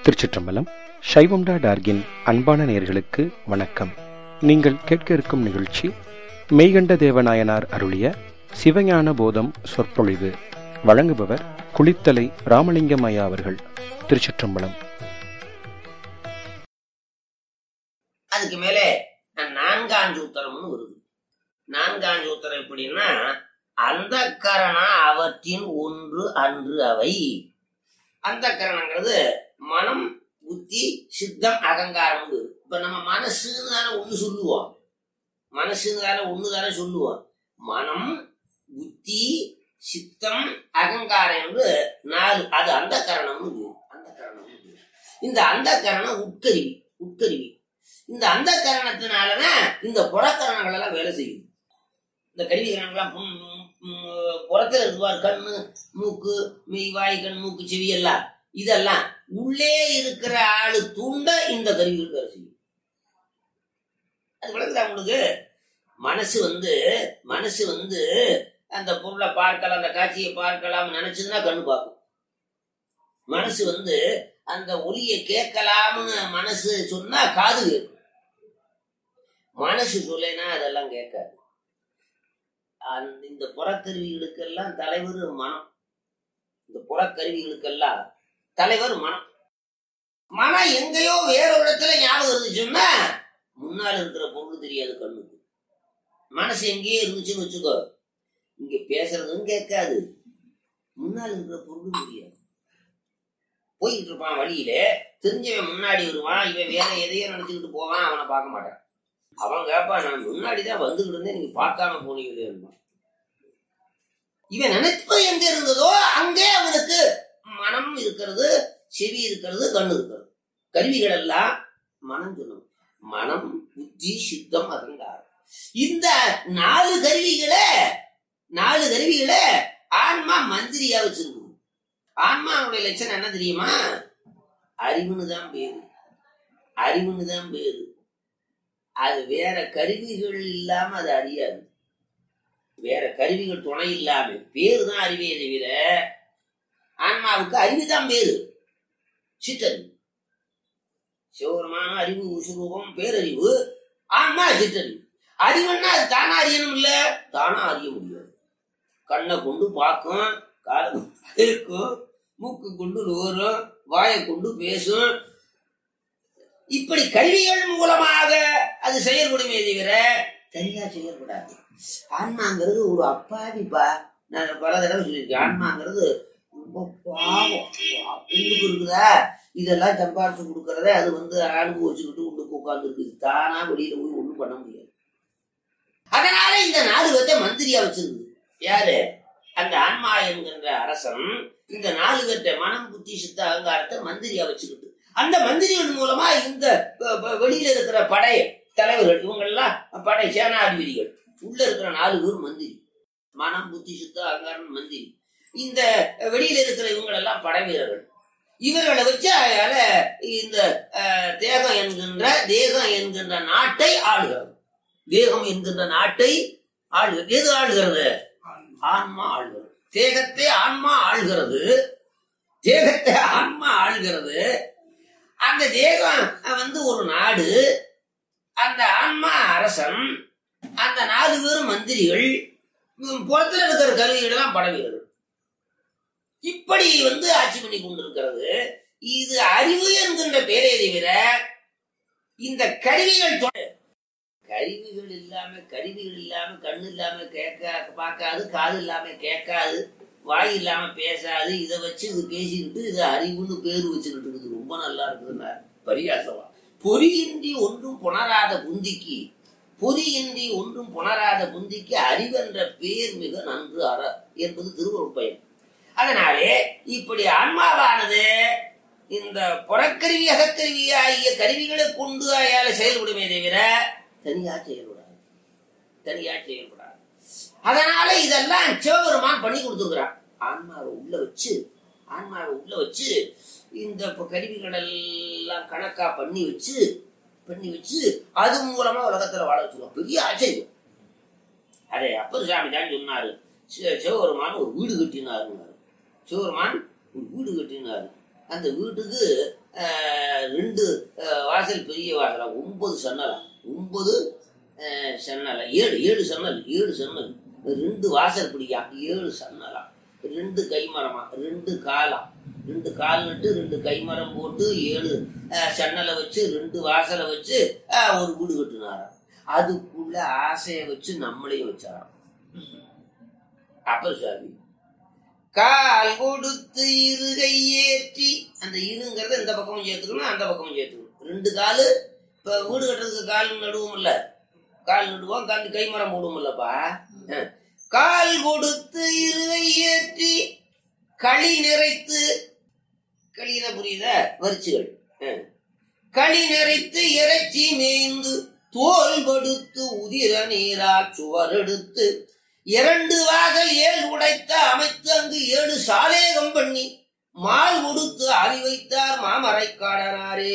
திருச்சிற்றம்பலம் சைவம்டா டார்கின் அன்பான நேயர்களுக்கு வணக்கம் நீங்கள் கேட்க இருக்கும் நிகழ்ச்சி மெய்கண்ட தேவநாயனார் அருளிய சிவஞான போதம் சொற்பொழிவு வழங்குபவர் குளித்தலை ராமலிங்கம் ஐயா அவர்கள் திருச்சிற்றம்பலம் அதுக்கு மேலே நான்காஞ்சு உத்தரம்னு வருது நான்காஞ்சு உத்தரம் எப்படின்னா அந்த கரணா அவற்றின் ஒன்று அன்று அவை அந்த கரணங்கிறது மனம் புத்தி சித்தம் அகங்காரம் இப்ப நம்ம மனசுன்னு தானே ஒண்ணு சொல்லுவோம் மனசுன்னு தானே ஒண்ணு தானே சொல்லுவோம் மனம் புத்தி சித்தம் அகங்காரம் என்று நாலு அது அந்த கரணம்னு பேரு. அந்த கரணம்னு பேரு. இந்த அந்த கரணம் உட்கருவி உட்கருவி இந்த அந்த கரணத்தினாலதான் இந்த புறக்கரணங்கள் எல்லாம் வேலை செய்யுது இந்த கருவி கரணங்கள்லாம் புண்- ம், புறத்துல இருக்குவார் கண்ணு மூக்கு மெய் வாய் கண் மூக்கு செவி எல்லாம் இதெல்லாம் உள்ளே இருக்கிற ஆளு தூண்ட இந்த கருவிகள் வேலை செய்யும் அது விளக்குதா உங்களுக்கு மனசு வந்து மனசு வந்து அந்த பொருளை பார்க்கலாம் அந்த காட்சியை பார்க்கலாம் நினைச்சதுன்னா கண்ணு பார்க்கும் மனசு வந்து அந்த ஒலியை கேட்கலாம்னு மனசு சொன்னா காது கேட்கும் மனசு சொல்லேனா அதெல்லாம் கேட்காது அந்த இந்த புறக்கருவிகளுக்கெல்லாம் தலைவர் மனம் இந்த புறக்கருவிகளுக்கெல்லாம் தலைவர் மனம் மனம் எங்கேயோ வேற ஒரு இடத்துல ஞாபகம் இருந்துச்சுன்னா முன்னால் இருக்கிற பொருள் தெரியாது கண்ணுக்கு மனசு எங்கேயே இருந்துச்சுன்னு வச்சுக்கோ இங்க பேசுறதும் கேட்காது முன்னால் இருக்கிற பொருளும் தெரியாது போய்கிட்டு இருப்பான் வழியில தெரிஞ்சவன் முன்னாடி வருவான் இவன் வேற எதையோ நினைச்சுக்கிட்டு போவான் அவனை பார்க்க மாட்டான் அவன் கேட்பான் நான் முன்னாடி தான் வந்துகிட்டு இருந்தேன் நீங்க பார்க்காம போனீங்களே இவன் நினைப்பது எங்க இருந்ததோ அங்கே அவனுக்கு மனம் இருக்கிறது செவி இருக்கிறது கண்ணு இருக்கிறது கருவிகள் எல்லாம் மனம் சொல்லணும் மனம் புத்தி சித்தம் அகங்காரம் இந்த நாலு கருவிகளை நாலு கருவிகளை ஆன்மா மந்திரியா வச்சிருக்கு ஆன்மாவுடைய லட்சணம் என்ன தெரியுமா அறிவுன்னு தான் பேரு அறிவுன்னு தான் பேரு அது வேற கருவிகள் இல்லாம அது அறியாது வேற கருவிகள் துணை இல்லாம பேரு தான் அறிவே தவிர ஆன்மாவுக்கு அறிவு தான் பேரு சிற்றறிவு சிவபெருமான அறிவு சுரூபம் பேரறிவு ஆன்மா சிற்றறிவு அறிவுன்னா அது தானா அறியணும் இல்ல தானா அறிய முடியாது கண்ணை கொண்டு பார்க்கும் காலை கொண்டு கேட்கும் மூக்கு கொண்டு நூறும் வாயை கொண்டு பேசும் இப்படி கருவிகள் மூலமாக அது செயல்படுமே தவிர தனியா செயல்படாது ஆன்மாங்கிறது ஒரு அப்பாவிப்பா நான் பல தடவை சொல்லியிருக்கேன் ஆன்மாங்கிறது ரொம்ப பாவம் உள்ளுக்கு இருக்குதா இதெல்லாம் சம்பாரிச்சு கொடுக்கறத அது வந்து அனுபவிச்சுக்கிட்டு உள்ளுக்கு உட்கார்ந்து இருக்குது தானா வெளியில போய் ஒண்ணும் பண்ண முடியாது அதனால இந்த நாலு பேர்த்த மந்திரியா வச்சிருக்கு யாரு அந்த ஆன்மா என்கின்ற அரசன் இந்த நாலு பேர்த்த மனம் புத்தி சித்த அகங்காரத்தை மந்திரியா வச்சுக்கிட்டு அந்த மந்திரிகள் மூலமா இந்த ப- ப- வெளியில இருக்கிற படை தலைவர்கள் இவங்கெல்லாம் படை சேனாதிபதிகள் உள்ள இருக்கிற நாலு பேர் மந்திரி மனம் புத்தி சித்த அகங்காரம் மந்திரி இந்த வெளியில இருக்கிற இவங்களெல்லாம் படை வீரர்கள் இவர்களை வச்சு அயால இந்த அஹ், தேகம் என்கின்ற தேகம் என்கின்ற நாட்டை ஆளுகிறது தேகம் என்கின்ற நாட்டை ஆளுகிறது எது ஆளுகிறது ஆன்மா ஆள்கிறது தேகத்தை ஆன்மா ஆள்கிறது தேகத்தை ஆன்மா ஆள்கிறது அந்த தேகம் வந்து ஒரு நாடு அந்த ஆன்மா அரசன் அந்த நாலு பேரும் மந்திரிகள் உம், புறத்துல இருக்கிற கருவிகள் எல்லாம் படவீரர்கள் இப்படி வந்து ஆட்சி பண்ணி கொண்டிருக்கிறது இது அறிவு என்கின்ற பேரே தவிர இந்த கருவிகள் தொ- கருவிகள் இல்லாம கருவிகள் இல்லாம கண்ணு இல்லாம கேட்க பார்க்காது காது இல்லாம கேட்காது வாய் இல்லாம பேசாது இதை வச்சு இது பேசிக்கிட்டு இது அறிவுன்னு பேர் வச்சுக்கிட்டு இருக்குது ரொம்ப நல்லா இருக்குதுன்னா பரியாசமா பொறியின்றி ஒன்றும் புணராத புந்திக்கு பொறியின்றி ஒன்றும் புணராத புந்திக்கு அறிவென்ற பேர் மிக நன்று அற என்பது திருவள்ளுவர் பயன் அதனாலே இப்படி ஆன்மாவானது இந்த புறக்கருவி அகக்கருவி ஆகிய கருவிகளை கொண்டு அயால செயல்படுமே தவிர தனியா செயல்படாது தனியா செயல்படாது அதனால இதெல்லாம் சிவபெருமான் பண்ணி கொடுத்துருக்கிறான் ஆன்மாவை உள்ள வச்சு ஆன்மாவை உள்ள வச்சு இந்த இப்ப கருவிகள் எல்லாம் கணக்கா பண்ணி வச்சு பண்ணி வச்சு அது மூலமா உலகத்துல வாழ வச்சுருவோம் பெரிய ஆச்சரியம் அதே அப்பர் சாமி தான் சொன்னாரு சி- சிவபெருமான் ஒரு வீடு கட்டினாருன்னாரு சிவபெருமான் ஒரு வீடு கட்டினாரு அந்த வீட்டுக்கு ஆஹ், ரெண்டு ஆஹ், வாசல் பெரிய வாசலா ஒன்பது சன்னலா ஒன்பது ஆஹ், சன்னலா ஏழு ஏழு சன்னல் ஏழு சன்னல் ரெண்டு வாசல் பிடிக்கா ஏழு சன்னலா ரெண்டு கைமரமா ரெண்டு காலா ரெண்டு கால் நட்டு ரெண்டு கைமரம் போட்டு ஏழு ஆஹ், சன்னலை வச்சு ரெண்டு வாசலை வச்சு ஆஹ், ஒரு வீடு கட்டுனாராம் அதுக்குள்ள ஆசையை வச்சு நம்மளையும் வச்சாராம் அப்ப சாமி கால் கொடுத்து இருகை ஏற்றி அந்த இருங்கிறத இந்த பக்கமும் சேர்த்துக்கணும் அந்த பக்கமும் சேர்த்துக்கணும் ரெண்டு காலு இப்ப வீடு கட்டுறதுக்கு கால் நடுவோம் இல்ல கால் நடுவோம் கால் கை மரம் போடுவோம் இல்லப்பா அஹ். கால் கொடுத்து இருகை ஏற்றி களி நிறைத்து களியில புரியுத வரிச்சுகள் அஹ். களி நிறைத்து இறைச்சி மேய்ந்து தோல் படுத்து உதிர நீரா சுவர் எடுத்து இரண்டு வாசல் ஏழு உடைத்த அமைத்து அங்கு ஏழு சாலேகம் பண்ணி மால் கொடுத்து ஆவி வைத்தார் மாமரைக்காடனாரே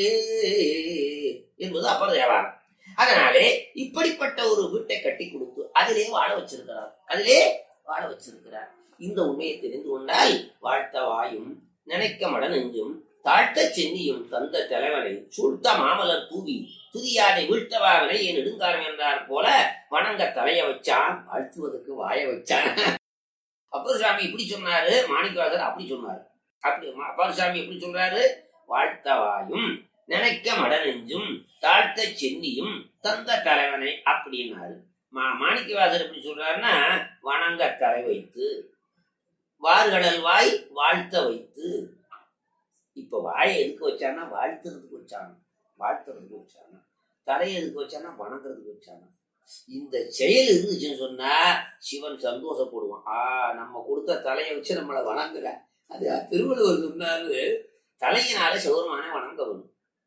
என்பது அப்பர் தேவாரம் அதனாலே இப்படிப்பட்ட ஒரு வீட்டை கட்டி கொடுத்து அதிலே வாழ வச்சிருக்கிறார் அதிலே வாழ வச்சிருக்கிறார் இந்த உண்மையை தெரிந்து கொண்டால் வாழ்த்த வாயும் நினைக்க மட நெஞ்சும் தாழ்த்த சென்னியும் தந்த தலைவனை சூழ்த்த மாமலர் தூவி துதியானை வீழ்த்தவா வினையை நெடுங்காரம் என்றார் போல வணங்க தலைய வச்சான் வாழ்த்துவதற்கு வாய வச்சான் அப்பர் சாமி இப்படி சொன்னாரு மாணிக்கவாசர் அப்படி சொன்னாரு அப்படி ம- அப்பர் சாமி எப்படி சொல்றாரு வாழ்த்த வாயும் நினைக்க மட நெஞ்சும் தாழ்த்த சென்னியும் தந்த தலைவனை அப்படின்னாரு மா மாணிக்கவாசர் எப்படி சொல்றாருன்னா வணங்க தலை வைத்து வார்கடல் வாய் வாழ்த்த வைத்து இப்ப வாயை எதுக்கு வச்சான்னா வாழ்த்துறதுக்கு வச்சாங்க வாழ்த்துறதுக்கு வச்சாங்க தலையை எதுக்கு வச்சானா வணங்குறதுக்கு வச்சானா இந்த செயல் இருந்துச்சுன்னு சொன்னா சிவன் சந்தோஷப்படுவான் ஆ நம்ம கொடுத்த தலையை வச்சு நம்மளை வணங்குற அது திருவள்ளுவர் சொன்னாரு தலையினால சிவருமான வணங்க வேணும்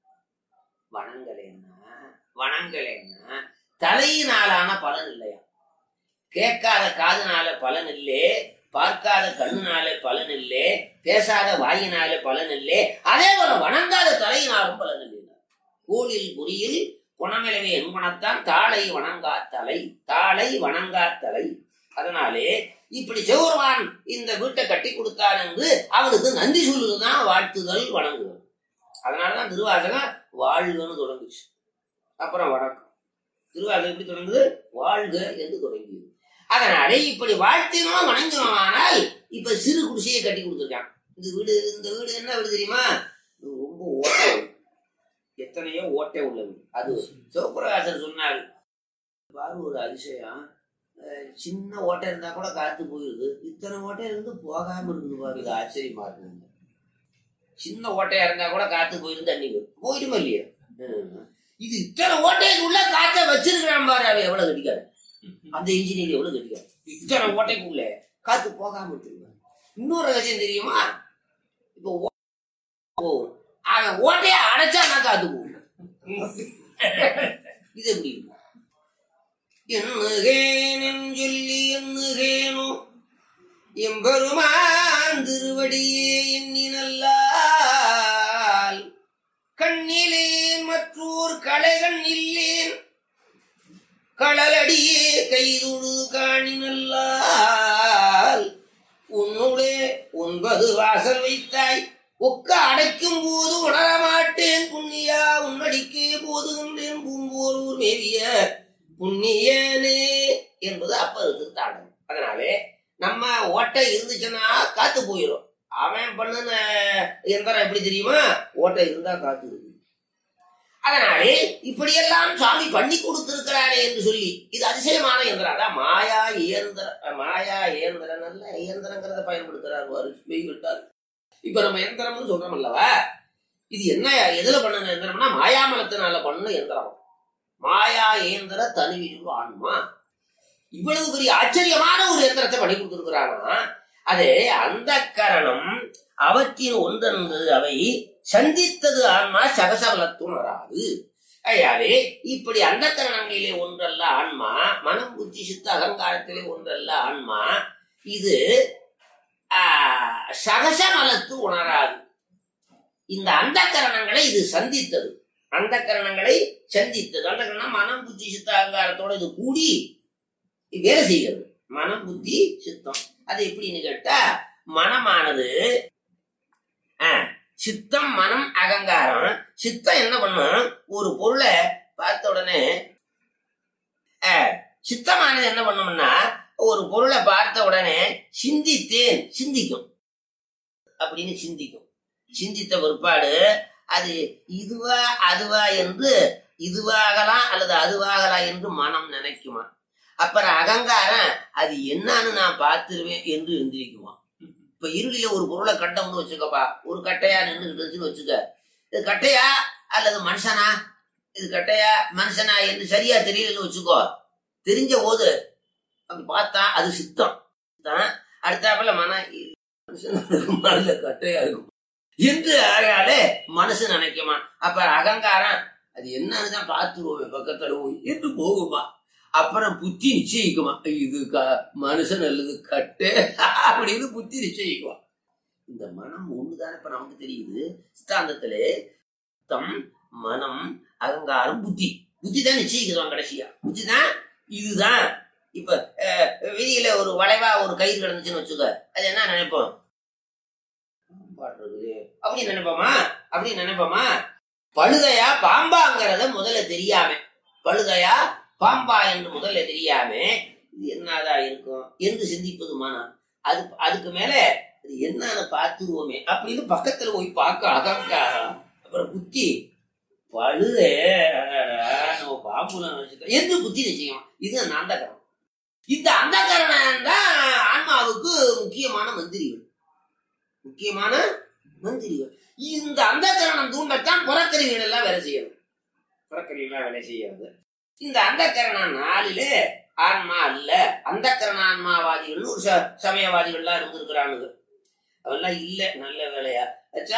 வணங்கலைன்னா வணங்கலைன்னா தலையினாலான பலன் இல்லையா கேட்காத காதுனால பலன் இல்லே பார்க்காத கண்ணுனால பலன் இல்லே பேசாத வாயினால பலன் இல்லே அதே போல வணங்காத தலையினாலும் பலன் இல்லை கோளில் குறியில் குணமிலவே என்குணத்தான் தாளை வணங்கா தலை தாளை வணங்கா தலை அதனாலே இப்படி சிவருமான் இந்த வீட்டை கட்டி கொடுத்தான் என்று அவனுக்கு நன்றி சொல்லுதுதான் வாழ்த்துதல் வணங்குதல் அதனாலதான் திருவாசகம் வாழ்கன்னு தொடங்குச்சு அப்புறம் வணக்கம் திருவாசகம் எப்படி தொடங்குது வாழ்க என்று தொடங்கியது அதனாலே இப்படி வாழ்த்தினோம் வணங்கினோம் ஆனால் இப்ப சிறு குடிசையை கட்டி கொடுத்துருக்கான் இந்த வீடு இந்த வீடு என்ன வீடு தெரியுமா இது ரொம்ப ஓட்டை வீடு. எத்தனையோ ஓட்டை உள்ள வீடு அது சிவபிரகாசர் சொன்னாரு பாரு ஒரு அதிசயம் அஹ் சின்ன ஓட்டை இருந்தா கூட காத்து போயிருது இத்தனை ஓட்டை இருந்து போகாம இருக்குது பாரு இது ஆச்சரியமா இருக்கு சின்ன ஓட்டையா இருந்தா கூட காத்து போயிருந்து தண்ணி போயிடும் போயிடுமா இல்லையா ஹம். இது இத்தனை ஓட்டைக்கு உள்ள காத்த வச்சிருக்கிறான் பாரு அவன் எவ்வளவு கட்டிக்காரு அந்த இன்ஜினியர் எவ்வளவு கட்டிக்காரு இத்தனை ஓட்டைக்குள்ள காத்து போகாம வச்சிருக்காரு இன்னொரு ரகசியம் தெரியுமா இப்போ ஓ- போகும் அவன் ஓட்டையை அடைச்சானா காத்து போகும் இது எப்படி இருக்கும்? எண்ணுகேன் சொல்லி எண்ணுகேனோ எம்பெருமான் திருவடியே எண்ணி நல்லால் கண்ணிலேன் மற்றோர் களைகள் இல்லேன் களலடியே கைதுடு காணி நல்லால் உன்னுடைய ஒன்பது வாசல் வைத்தாய் ஒக்க அடைக்கும் போது உணரமாட்டேன் புண்ணியா உன்னடிக்கே போதுகின்றேன் பூம்போர் ஊர் மேவிய புண்ணியனே என்பது அப்ப திருத்தாண்டம் அதனாலே நம்ம ஓட்டை இருந்துச்சுன்னா காத்து போயிடும் அவன் பண்ணுன எந்திரம் எப்படி தெரியுமா ஓட்டை இருந்தா காத்து இருக்கு அதனாலே இப்படியெல்லாம் சாமி பண்ணி கொடுத்திருக்கிறாரே என்று சொல்லி இது அதிசயமான இயந்திரம் அதான் மாயா இயந்திர மாயா இயந்திரம் அல்ல இயந்திரங்கிறத பயன்படுத்துறாரு வாரு மெய் விட்டார் இப்ப நம்ம எந்திரம்னு சொல்றோம் அல்லவா இது என்ன எதுல பண்ண எந்திரம்னா மாயாமலத்தினால பண்ண எந்திரம் மாயா இயந்திர தனிவிரிவு ஆன்மா இவ்வளவு பெரிய ஆச்சரியமான ஒரு எந்திரத்தை பண்ணி கொடுத்திருக்கிறானா அது அந்த கரணம் அவற்றின் ஒன்றென்று அவை சந்தித்தது ஆன்மா சகசபலத்தும் வராது ஐயாலே இப்படி அந்த கரணங்களிலே ஒன்றல்ல ஆன்மா மனம் புத்தி சித்த அகங்காரத்திலே ஒன்றல்ல ஆன்மா இது ஆஹ், சகசமலத்து உணராது இந்த அந்த கரணங்களை இது சந்தித்தது அந்த கரணங்களை சந்தித்தது அந்த கரணம் மனம் புத்தி சித்த அகங்காரத்தோட இது கூடி வேலை செய்கிறது மனம் புத்தி சித்தம் அது எப்படின்னு கேட்டா மனமானது ஆ, சித்தம் மனம் அகங்காரம் சித்தம் என்ன பண்ணும் ஒரு பொருளை பார்த்த உடனே அஹ், சித்தமானது என்ன பண்ணும்னா ஒரு பொருளை பார்த்த உடனே சிந்தித்தேன் சிந்திக்கும் அப்படின்னு சிந்திக்கும் சிந்தித்த பிற்பாடு அது இதுவா அதுவா என்று இதுவாகலாம் அல்லது அதுவாகலாம் என்று மனம் நினைக்குமா அப்புறம் அகங்காரம் அது என்னன்னு நான் பார்த்துருவேன் என்று எந்திரிக்குமா இப்ப இருளில ஒரு பொருளை கண்டோம்னு வச்சுக்கப்பா ஒரு கட்டையா நின்றுகிட்டு இருந்துச்சுன்னு வச்சுக்க இது கட்டையா அல்லது மனுஷனா இது கட்டையா மனுஷனா என்று சரியா தெரியலன்னு வச்சுக்கோ தெரிஞ்ச போது அப்படி பார்த்தா அது சித்தம் தான் அடுத்தாப்புல மன இது மனுஷனா இருக்குமா இல்ல கட்டையா இருக்கும் என்று அழகாலே மனசு நினைக்குமா அப்ப அகங்காரம் அது என்னன்னு தான் பார்த்துருவோமே பக்கத்துல போய் என்று போகுமா அப்புறம் புத்தி நிச்சயிக்குமா இது க மனுஷன் அல்லது கட்டு அப்படின்னு புத்தி நிச்சயிக்குமா இந்த மனம் ஒண்ணுதானே இப்ப நமக்கு தெரியுது சித்தாந்தத்திலே தம் மனம் அகங்காரம் புத்தி புத்தி தான் நிச்சயிக்குதான் கடைசியா புத்தி தான் இதுதான் இப்ப அஹ், வெளியில ஒரு வளைவா ஒரு கயிறு கிடந்துச்சுன்னு வச்சுக்க அது என்ன நினைப்போம் பாட்டு இருக்குது அப்படி நினைப்போமா அப்படி நினைப்போமா பழுதையா பாம்பாங்கிறத முதல்ல தெரியாம பழுதையா பாம்பா என்று முதல்ல தெரியாம இது என்னதான் இருக்கும் என்று சிந்திப்பது மனம் அது அதுக்கு மேல அது என்னன்னு பார்த்துருவோமே அப்படின்னு பக்கத்துல போய் பார்க்க அகங்காரம் அப்புறம் புத்தி பழுதே அடடா, நம்ம பாம்புல நினைச்சுக்க என்று புத்தி நிச்சயம் இது அந்த அந்தகரம் இந்த அந்தகரணம் தான் ஆன்மாவுக்கு முக்கியமான மந்திரிகள் முக்கியமான மந்திரிகள் இந்த அந்தகரணம் தூண்டத்தான் புறக்கருவிகள் எல்லாம் வேலை செய்யணும் புறக்கருவிகள் வேலை செய்யறது இந்த அந்தகரணம் நாளிலே ஆன்மா அல்ல அந்தக்கரண ஆன்மாவாதிகள்னு ஒரு ச- சமயவாதிகள்லாம் இருந்திருக்கிறானுங்க அவெல்லாம் இல்ல நல்ல வேலையா ஆச்சா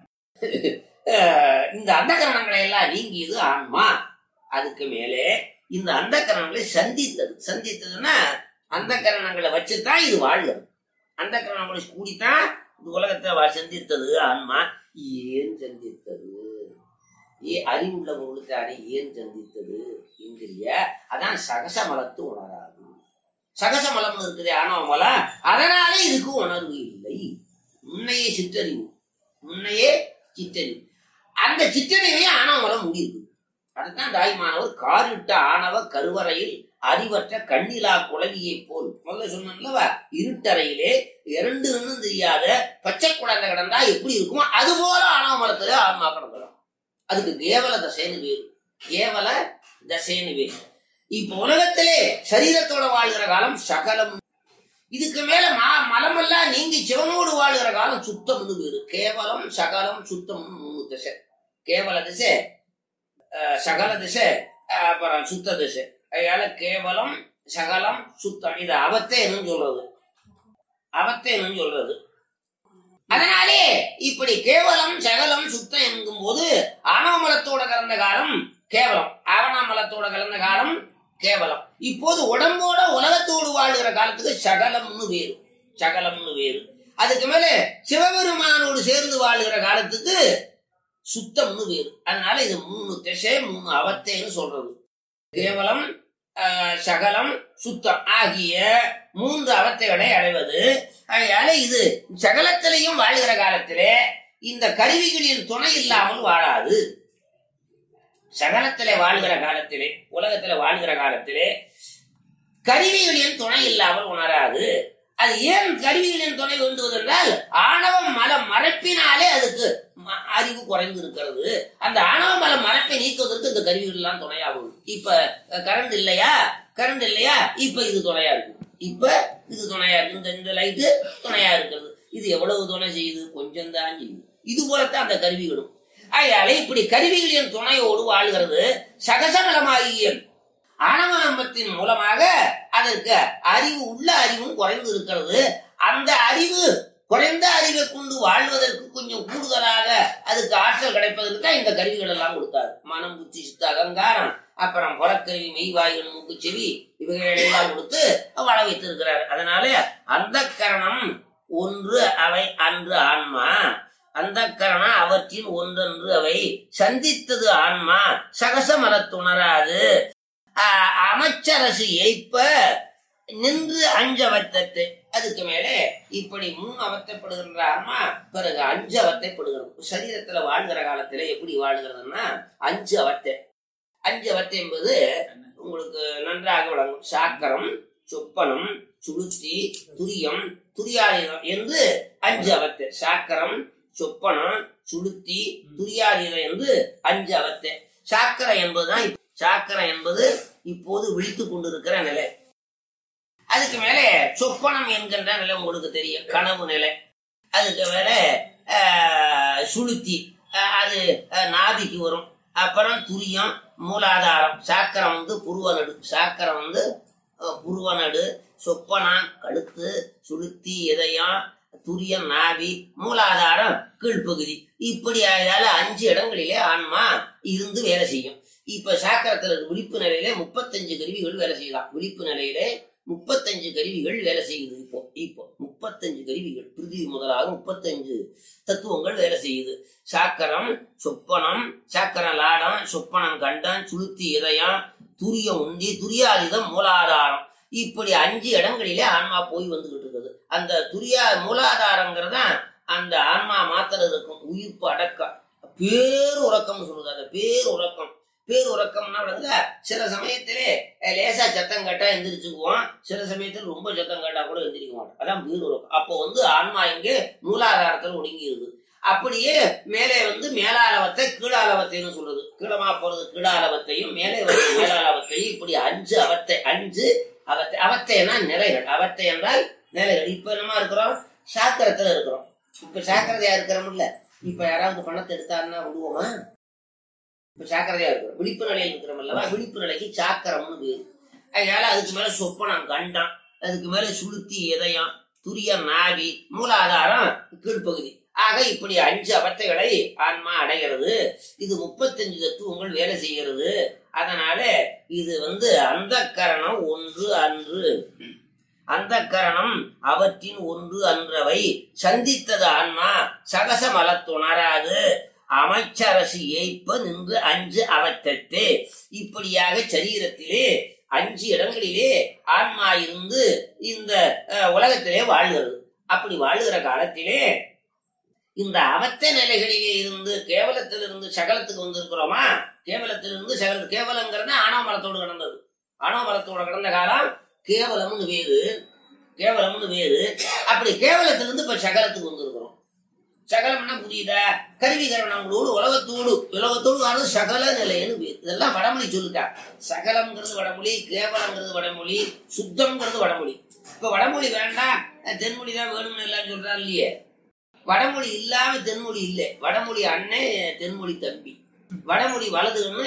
அஹ் இந்த அந்தகரணங்களை எல்லாம் நீங்கியது ஆன்மா அதுக்கு மேலே இந்த அந்தகரணங்களை சந்தித்தது சந்தித்ததுன்னா அந்தகரணங்களை வச்சுதான் இது வாழ்கிறது அந்தகரணங்களை கூடித்தான் இந்த உலகத்தை வா- சந்தித்தது ஆன்மா ஏன் சந்தித்தது ஏ அறிவுள்ள பொருளுக்கானே ஏன் சந்தித்தது என்கிறிய அதான் சகசமலத்து உணராது சகசமலம்னு இருக்குது ஆணவ மலம் அதனாலே இதுக்கு உணர்வு இல்லை முன்னையே சிற்றறிவு முன்னையே சிற்றறிவு அந்த சிற்றறிவே ஆணவ மலம் முடியுது அதுதான் தாய்மானவர் காரிட்ட ஆணவ கருவறையில் அறிவற்ற கண்ணிலா குழவியை போல் முதல்ல சொன்னல்லவா இருட்டறையிலே இரண்டு இன்னும் தெரியாத பச்சை குழந்தை கிடந்தா எப்படி இருக்குமோ அது போல ஆணவ மலத்துல ஆன்மா கிடந்துடும் அதுக்கு கேவல தசைன்னு பேரு கேவல தசைன்னு பேரு இப்ப உலகத்திலே சரீரத்தோட வாழ்கிற காலம் சகலம் இதுக்கு மேல மா மலமெல்லாம் நீங்கி சிவனோடு வாழ்கிற காலம் சுத்தம்னு பேரு கேவலம் சகலம் சுத்தம் மூணு திசை கேவல திசை அஹ், சகல திசை அஹ், அப்புறம் சுத்த திசை அதனால கேவலம் சகலம் சுத்தம் இது அவத்தேன்னு சொல்றது அவத்தேன்னு சொல்றது அதனாலே இப்படி கேவலம் சகலம் சுத்தம் என்கும் போது ஆணவமலத்தோட கலந்த காலம் கேவலம் ஆவணாமலத்தோட கலந்த காலம் கேவலம் இப்போது உடம்போட உலகத்தோடு வாழ்கிற காலத்துக்கு சகலம்னு வேறு சகலம்னு வேறு அதுக்கு மேல சிவபெருமானோடு சேர்ந்து வாழ்கிற காலத்துக்கு சுத்தம்னு வேறு அதனால இது மூணு திசை மூணு அவத்தைன்னு சொல்றது கேவலம் ஆஹ், சகலம் சுத்தம் ஆகிய மூன்று அவத்தைகளை அடைவது அதனால இது சகலத்திலையும் வாழ்கிற காலத்திலே இந்த கருவிகளின் துணை இல்லாமல் வாழாது சகலத்திலே வாழ்கிற காலத்திலே உலகத்திலே வாழ்கிற காலத்திலே கருவிகளின் துணை இல்லாமல் உணராது அது ஏன் கருவிகளின் துணை வேண்டுவதென்றால் ஆணவம் மலம் மறைப்பினாலே அதுக்கு ம- அறிவு குறைந்து இருக்கிறது அந்த ஆணவ மலம் மறைப்பை நீக்குவதற்கு இந்த கருவிகள் எல்லாம் துணையாகும் இப்ப கரண்ட் இல்லையா கரண்ட் இல்லையா இப்ப இது துணையா இருக்கு இப்ப இது துணையா இருக்கு இந்த இந்த லைட்டு துணையா இருக்கிறது இது எவ்வளவு துணை செய்யுது கொஞ்சம் தான் செய்யுது இது போலத்தான் அந்த கருவிகளும் ஆகையால இப்படி கருவிகளின் துணையோடு வாழ்கிறது சகசமலமாகிய ஆணவத்தின் மூலமாக அதற்கு அறிவு உள்ள அறிவும் குறைந்து இருக்கிறது அந்த அறிவு குறைந்த அறிவை கொண்டு வாழ்வதற்கு கொஞ்சம் கூடுதலாக அதுக்கு ஆற்றல் கிடைப்பதற்கு தான் இந்த கருவிகள் எல்லாம் கொடுத்தாரு மனம் புத்தி சித்த அகங்காரம் அப்புறம் புறக்கருவி மெய்வாய்கள் மூக்கு செவி இவைகளை எல்லாம் கொடுத்து வாழ வைத்திருக்கிறார் அதனால அந்த கரணம் ஒன்று அவை அன்று ஆன்மா அந்த கரணம் அவற்றின் ஒன்றென்று அவை சந்தித்தது ஆன்மா சகசமரத்துணராது ஆஹ் அமைச்சரசு ஏய்ப்ப நின்று அஞ்ச வைத்தது அதுக்கு மேலே இப்படி மூணு அவத்தைப்படுகின்ற ஆன்மா பிறகு அஞ்சு அவத்தைப்படுகிறது சரீரத்துல வாழ்கிற காலத்துல எப்படி வாழ்கிறதுன்னா அஞ்சு அவத்தை அஞ்சு அவத்தை என்பது உங்களுக்கு நன்றாக விளங்கும் சாக்கரம் சொப்பனம் சுளுத்தி துரியம் துரியாயுதம் என்று அஞ்சு அவத்தை சாக்கரம் சொப்பனம் சுளுத்தி துரியாயுதம் என்று அஞ்சு அவத்தை சாக்கரம் என்பதுதான் இப்ப- சாக்கரம் என்பது இப்போது விழித்துக் கொண்டிருக்கிற நிலை அதுக்கு மேல சொப்பனம் என்கின்ற நிலை உங்களுக்கு தெரியும் கனவு நிலை அதுக்கு மேல ஆஹ், சுளுத்தி ஆஹ், அது ஆஹ், நாபிக்கு வரும் அப்புறம் துரியம் மூலாதாரம் சாக்கரம் வந்து புருவநடு சாக்கரம் வந்து அஹ், புருவநடு சொப்பனம் கழுத்து சுளுத்தி இதயம் துரியம் நாவி மூலாதாரம் கீழ்ப்பகுதி இப்படி ஆயால அஞ்சு இடங்களிலே ஆன்மா இருந்து வேலை செய்யும் இப்ப சாக்கரத்துல இருக்கு விழிப்பு நிலையிலே முப்பத்தஞ்சு கருவிகள் வேலை செய்யலாம் விழிப்பு நிலையிலே முப்பத்தஞ்சு கருவிகள் வேலை செய்யுது இப்போ இப்போ முப்பத்தஞ்சு கருவிகள் பிருதிவி முதலாக முப்பத்தஞ்சு தத்துவங்கள் வேலை செய்யுது சாக்கரம் சொப்பனம் சாக்கரம் லாடம் சொப்பனம் கண்டம் சுளுத்தி இதயம் துரியம் உண்டி துரியாதிதம் மூலாதாரம் இப்படி அஞ்சு இடங்களிலே ஆன்மா போய் வந்துகிட்டு இருக்குது அந்த துரியா மூலாதாரங்கிறத அந்த ஆன்மா மாத்திரம் இருக்கும் உயிர்ப்பு அடக்கம் பேருறக்கம்னு சொல்லுது அந்த பேருறக்கம் பேருறக்கம்னா வந்து சில சமயத்திலே அஹ், லேசா சத்தம் கேட்டா எந்திரிச்சுக்குவோம் சில சமயத்தில் ரொம்ப சத்தம் கேட்டா கூட எந்திரிக்க மாட்டோம் அதான் பேருறக்கம் அப்போ வந்து ஆன்மா இங்கே மூலாதாரத்தில் ஒடுங்கிடுது அப்படியே மேலே வந்து மேலாளவத்தை கீழாளவத்தைன்னு சொல்றது கீழமா போறது கீழாளவத்தையும் மேலே வந்து மேலாளவத்தையும் இப்படி அஞ்சு அவத்தை அஞ்சு அவத்தை அவத்தைனா நிலைகள் அவத்தை என்றால் நிலைகள் இப்ப என்னமா இருக்கிறோம் சாக்கரத்துல இருக்கிறோம் இப்ப சாக்கிரதையா இருக்கிறோம்ல இப்ப யாராவது பணத்தை எடுத்தாருன்னா விடுவோமா இப்ப சாக்கிரதையா இருக்கிறோம் விழிப்பு நிலையில் இருக்கிறோம் அல்லவா விழிப்பு நிலைக்கு சாக்கரம்னு பேரு அதனால அதுக்கு மேல சொப்பனம் கண்டம் அதுக்கு மேல சுளுத்தி இதயம் துரிய நாவி மூலாதாரம் கீழ்ப்பகுதி ஆக இப்படி அஞ்சு அவத்தைகளை ஆன்மா அடைகிறது இது முப்பத்தஞ்சு தத்துவங்கள் வேலை செய்கிறது அதனால இது வந்து அந்த கரணம் ஒன்று அன்று அந்த கரணம் அவற்றின் ஒன்று அன்றவை சந்தித்தது ஆன்மா சகசமலத்துணராது அமைச்சரசு ஏய்ப்ப நின்று அஞ்சு அவத்தத்தே இப்படியாக சரீரத்திலே அஞ்சு இடங்களிலே ஆன்மா இருந்து இந்த அஹ், உலகத்திலே வாழ்கிறது அப்படி வாழுகிற காலத்திலே இந்த அவத்த நிலைகளிலே இருந்து கேவலத்திலிருந்து சகலத்துக்கு வந்திருக்கிறோமா கேவலத்திலிருந்து சகல கேவலங்கிறது ஆணவ மரத்தோடு கிடந்தது ஆணவ மரத்தோட கிடந்த காலம் கேவலம்னு வேறு கேவலம்னு வேறு அப்படி கேவலத்திலிருந்து இப்ப சகலத்துக்கு வந்திருக்கிறோம் சகலம்னா புரியுதா கருவி கரணங்களோடு உலகத்தோடு உலகத்தோடு அது சகல நிலைன்னு பேர் இதெல்லாம் வடமொழி சொல்லிட்டா சகலம்ங்கிறது வடமொழி கேவலங்கிறது வடமொழி சுத்தம்ங்கிறது வடமொழி இப்ப வடமொழி வேண்டாம் அஹ் தென்மொழி தான் வேணும்னு எல்லாம் சொல்றா இல்லையே வடமொழி இல்லாம தென்மொழி இல்லை வடமொழி அண்ணன் தென்மொழி தம்பி வடமொழி வலது கண்ணு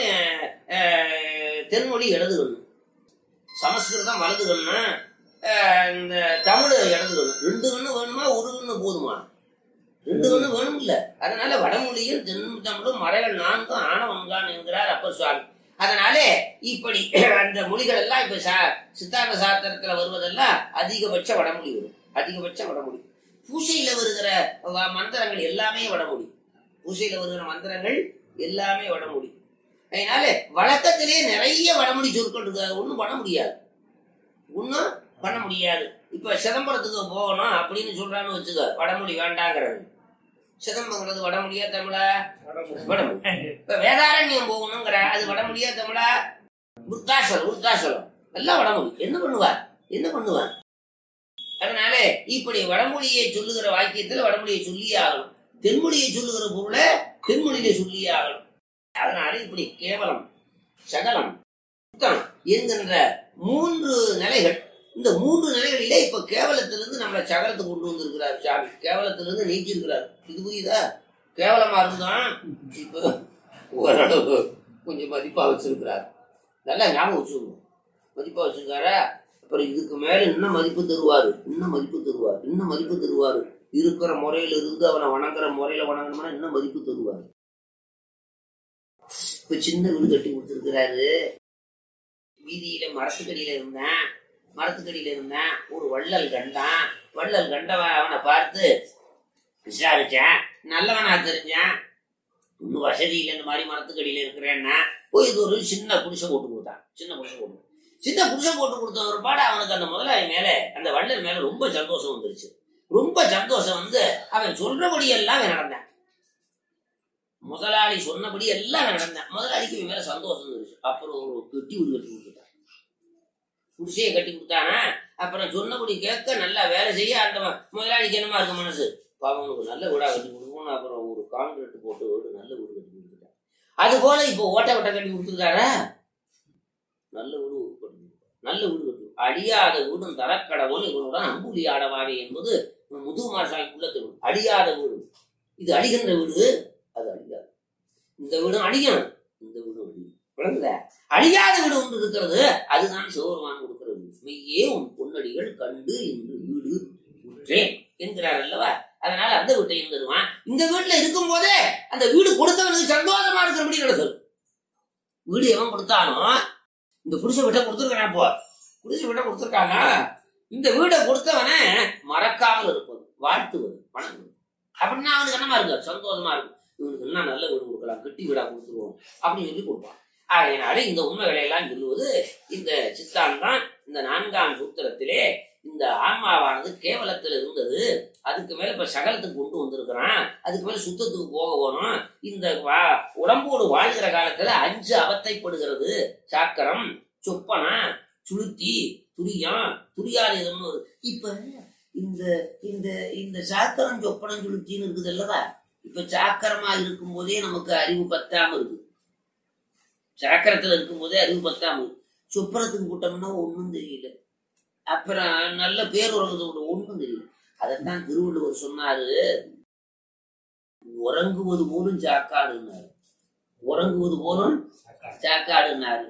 அஹ், தென்மொழி இடது கண்ணு சமஸ்கிருதம் வலது கண்ணு அஹ், இந்த தமிழ் இடது கண்ணு ரெண்டு கண்ணு வேணுமா ஒரு கண்ணு போதுமா ரெண்டு கண்ணு வேணும் இல்ல அதனால வடமொழியில் தென் தமிழும் மறைகள் நான்கும் ஆணவன்கான் என்கிறார் அப்பர் சுவாமி அதனாலே இப்படி அந்த மொழிகள் எல்லாம் இப்ப சா- சித்தாந்த சாஸ்திரத்துல வருவதெல்லாம் அதிகபட்ச வடமொழி வரும் அதிகபட்ச வடமொழி பூசையில வருகிற வ- மந்திரங்கள் எல்லாமே வடமொழி பூசையில வருகிற மந்திரங்கள் எல்லாமே வடமொழி அதனால வழக்கத்திலேயே நிறைய வடமொழி சொற்கள் இருக்கு அதை ஒண்ணும் பண்ண முடியாது ஒண்ணும் பண்ண முடியாது இப்ப சிதம்பரத்துக்கு போகணும் அப்படின்னு சொல்றான்னு வச்சுக்க வடமொழி வேண்டாங்கிறது சிதம்பரங்கிறது வடமொழியா தமிழா வடமொழி இப்ப வேதாரண்யம் போகணுங்கிற அது வடமொழியா தமிழா விருத்தாசலம் விருத்தாசலம் எல்லாம் வடமொழி என்ன பண்ணுவார் என்ன பண்ணுவார் அதனால இப்படி வடமொழியை சொல்லுகிற வாக்கியத்துல வடமொழியை சொல்லியே ஆகணும் தென்மொழியை சொல்லுகிற பொருளை தென்மொழியிலே சொல்லியே ஆகணும் அதனால இப்படி கேவலம் சகலம் சுத்தம் என்கின்ற மூன்று நிலைகள் இந்த மூன்று நிலைகளிலே இப்ப கேவலத்திலிருந்து நம்மளை சகலத்துக்கு கொண்டு வந்திருக்கிறார் சாமி கேவலத்திலிருந்து நீக்கி இருக்கிறார் இது புரியுதா கேவலமா இருந்தான் இப்ப ஓரளவு கொஞ்சம் மதிப்பா வச்சிருக்கிறார் நல்லா ஞாபகம் வச்சுக்கணும் மதிப்பா வச்சிருக்காரா அப்புறம் இதுக்கு மேல இன்னும் மதிப்பு தருவாரு இன்னும் மதிப்பு தருவார் இன்னும் மதிப்பு தருவாரு இருக்கிற முறையில இருந்து அவனை வணங்குற முறையில வணங்கணும்னா இன்னும் மதிப்பு தருவாரு இப்ப சின்ன வீடு கட்டி கொடுத்துருக்கிறாரு வீதியில மரத்துக்கடியில இருந்தேன் மரத்துக்கடியில இருந்தேன் ஒரு வள்ளல் கண்டான் வள்ளல் கண்டவன் அவனை பார்த்து விசாரிச்சேன் நல்லவனா தெரிஞ்சேன் இன்னும் வசதி இல்லை இந்த மாதிரி மரத்துக்கடியில இருக்கிறேன்னா போய் இது ஒரு சின்ன குடிசை போட்டு கொடுத்தான் சின்ன குடிசை போட்டு சின்ன புருஷன் போட்டு கொடுத்த ஒரு பாடு அவனுக்கு அந்த முதலாளி மேல அந்த வள்ளல் மேல ரொம்ப சந்தோஷம் வந்துருச்சு ரொம்ப சந்தோஷம் வந்து அவன் சொல்றபடி எல்லாம் அவன் நடந்தான் முதலாளி சொன்னபடி எல்லாம் நடந்தான் முதலாளிக்கு இவன் மேல சந்தோஷம் வந்துருச்சு அப்புறம் ஒரு கட்டி ஒரு கட்டி கொடுத்துட்டான் குடிசையை கட்டி கொடுத்தானா அப்புறம் சொன்னபடி கேட்க நல்லா வேலை செய்ய அந்த ம- முதலாளிக்கு என்னமா இருக்கு மனசு பாவனுக்கு நல்ல வீடா கட்டி கொடுக்கணும் அப்புறம் ஒரு கான்கிரீட் போட்டு வீடு நல்ல வீடு கட்டி கொடுத்துட்டான் அது போல இப்போ ஓட்ட ஓட்ட கட்டி கொடுத்துருக்காரா நல்ல வீடு கட்டி கொடுத்தார். நல்ல வீடு கட்டி அழியாத வீடும் தரக்கடவுள் இவனுடன் அம்புலி ஆடவாவே என்பது முதுகுமார் சாமிக்குள்ள தெரியும் அழியாத வீடு இது அழிகின்ற வீடு அது அழியாது இந்த வீடும் அழியும் இந்த வீடும் அழியும் விளங்குதா அழியாத வீடு ஒன்று இருக்கிறது அதுதான் சிவபெருமான் கொடுக்கிற வீடு மெய்யே உன் பொன்னடிகள் கண்டு இன்று வீடு உற்றேன் என்கிறார் அல்லவா அதனால அந்த வீட்டை தருவான் இந்த வீட்டுல இருக்கும் போதே அந்த வீடு கொடுத்தவனுக்கு சந்தோஷமா இருக்கிறபடி நடக்குது வீடு எவன் கொடுத்தானோ இந்த புருஷ வீட்டை கொடுத்துருக்கான் இப்போ புருஷ வீட்டை கொடுத்துருக்காங்க இந்த வீடை கொடுத்தவனை மறக்காமல் இருப்பது வாழ்த்துவது வணங்குவது அப்படின்னா அவனுக்கு என்னமா இருக்கு சந்தோஷமா இருக்கு இவனுக்கு என்ன நல்ல வீடு கொடுக்கலாம் கட்டி வீடா கொடுத்துருவோம் அப்படின்னு சொல்லி கொடுப்பான் ஆகையினால இந்த உண்மைகளை எல்லாம் சொல்லுவது இந்த சித்தான் தான் இந்த நான்காம் சூத்திரத்திலே இந்த ஆன்மாவானது கேவலத்தில் இருந்தது அதுக்கு மேல இப்ப சகலத்துக்கு கொண்டு வந்திருக்கிறான் அதுக்கு மேல சுத்தத்துக்கு போக போகணும் இந்த வா- உடம்போடு வாழ்கிற காலத்துல அஞ்சு அவத்தைப்படுகிறது சாக்கரம் சொப்பனா சுளுத்தி துரியம் துரியாதீதம்னு ஒரு இப்ப இந்த இந்த இந்த சாக்கரம் சொப்பனம் சுளுத்தின்னு இருக்குது அல்லவா இப்ப சாக்கரமா இருக்கும் போதே நமக்கு அறிவு பத்தாம இருக்கு சாக்கரத்துல இருக்கும் போதே அறிவு பத்தாம இருக்கு சொப்பனத்துக்கு கூட்டம்னா ஒண்ணும் தெரியல அப்புறம் நல்ல பேர் உலகத்தோட ஒண்ணும் தெரியல அதைத்தான் திருவள்ளுவர் சொன்னாரு உறங்குவது போலும் சாக்காடுன்னாரு உறங்குவது போலும் சாக்காடுன்னாரு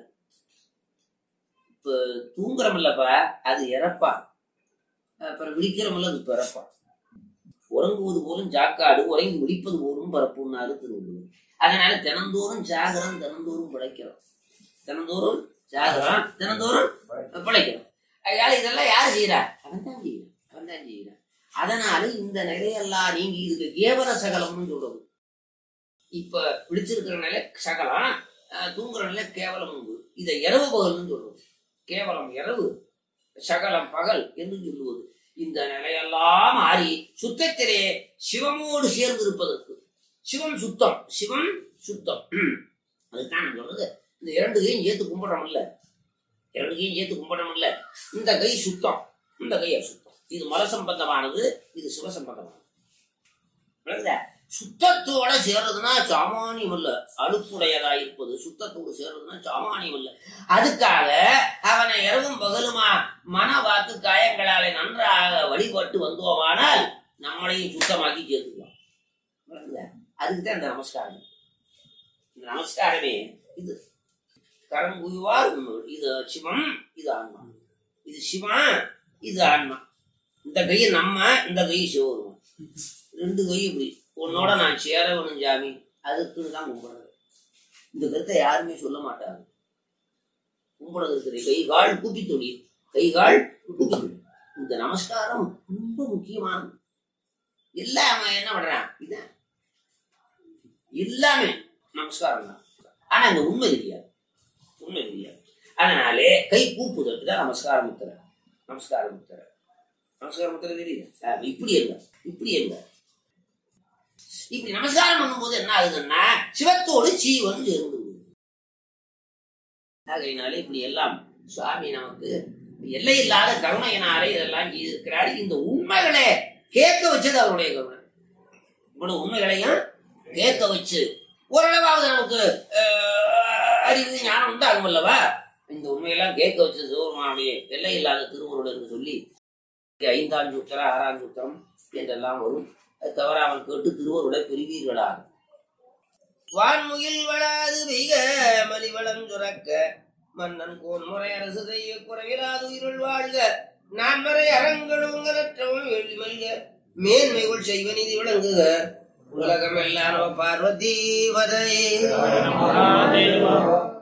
இப்ப தூங்குறமில்லப்பா அது இறப்பா அப்புறம் விழிக்கிறமில்ல அது பிறப்பா உறங்குவது போலும் சாக்காடு உறங்கி விழிப்பது போலும் பரப்புன்னாரு திருவள்ளுவர் அதனால தினந்தோறும் சாகரம் தினந்தோறும் பிழைக்கிறோம் தினந்தோறும் சாகரம் தினந்தோறும் பிழைக்கிறோம் அதனால இதெல்லாம் யார் செய்யறா அவன் தான் செய்யறான் அவன் தான் செய்யறான் அதனால இந்த நிலையெல்லாம் நீங்க இதுக்கு கேவல சகலம்னு சொல்றது இப்ப பிடிச்சிருக்கிற நிலை சகலம் அஹ், தூங்குற நிலை கேவலம் உண்டு இதை இரவு பகல்னு சொல்றது கேவலம் இரவு சகலம் பகல் என்று சொல்லுவது இந்த நிலையெல்லாம் மாறி சுத்தத்திலே சிவமோடு சேர்ந்து இருப்பதற்கு சிவம் சுத்தம் சிவம் சுத்தம் ம். அதுதான் நான் சொல்றது இந்த இரண்டு கையும் ஏத்து கும்பிடுறோம்ல இரண்டு கையும் ஏத்து கும்பிடுறோம்ல இந்த கை சுத்தம் இந்த கை அசுத்தம் இது மல சம்பந்தமானது இது சிவ சம்பந்தமானது விளங்குதா? சுத்தத்தோட சேர்றதுன்னா சாமானியம் அல்ல அழுப்புடையதா இருப்பது சுத்தத்தோடு சேர்றதுன்னா சாமானியம் அல்ல அதுக்காக அவனை இரவும் பகலுமா மன வாக்கு காயங்களாலே நன்றாக வழிபட்டு வந்தோமானால் நம்மளையும் சுத்தமாக்கி சேர்த்துக்கலாம் விளங்குதா? அதுக்கு தான் இந்த நமஸ்காரம் இந்த நமஸ்காரமே இது கரங்குயுவார் உண்மைகள். இது சிவம் இது ஆன்மா இது சிவா இது ஆன்மா இந்த கை நம்ம இந்த கை சிவருவம் ரெண்டு கை இப்படி உன்னோட நான் சேர வேணும் ஜாமி அதுக்குன்னு தான் கும்பிடுறது இந்த கருத்தை யாருமே சொல்ல மாட்டாங்க கும்பிடுறது இருக்குது கை கால் கூப்பி தொழில் கை கால் கூப்பி தொழில் இந்த நமஸ்காரம் ரொம்ப முக்கியமானது எல்லாம் அவன் என்ன பண்றான் இதான் எல்லாமே நமஸ்காரம் தான் ஆனா இந்த உண்மை தெரியாது உண்மை தெரியாது அதனாலே கை கூப்புதற்கு தான் நமஸ்காரம் முத்திர நமஸ்காரம் முத்திர நமஸ்காரம் முத்திர தெரியுது ஆ, இப்படி இல்ல இப்படி இல்ல இப்படி நமஸ்காரம் பண்ணும்போது என்ன ஆகுதுன்னா சிவத்தோடு சீவன் சேர்ந்து விடுது. ஆகையினாலே இப்படி எல்லாம் சுவாமி நமக்கு எல்லை இல்லாத கருணையினாலே இதெல்லாம் செய்திருக்கிறார் இந்த உண்மைகளை கேட்க வச்சது அவருடைய கருணை இவ்வளவு உண்மைகளையும் கேட்க வச்சு ஓரளவாவது நமக்கு அஹ், அறிவு ஞானம் உண்டாகும் அல்லவா இந்த உண்மையெல்லாம் கேட்க வச்சு சிவபெருமானுடைய எல்லை இல்லாத திருவுருள் என்று சொல்லி இங்கே ஐந்தாம் சூத்திரம் ஆறாம் சூத்திரம் என்றெல்லாம் வரும் அது தவறாமல் கேட்டு திருவருளை பெறுவீர்களாக வான்முகில் வளாது பெய்க மலிவளம் சுரக்க மன்னன் கோன் முறை அரசு செய்ய குறைவிலாது உயிருள் வாழ்க நான் வரை அரங்களுங்கலற்றவும் வெள்ளி மல்க மேன்மைகள் செய்வ நிதி விளங்குக உலகம் எல்லாம் பார்வதி வதை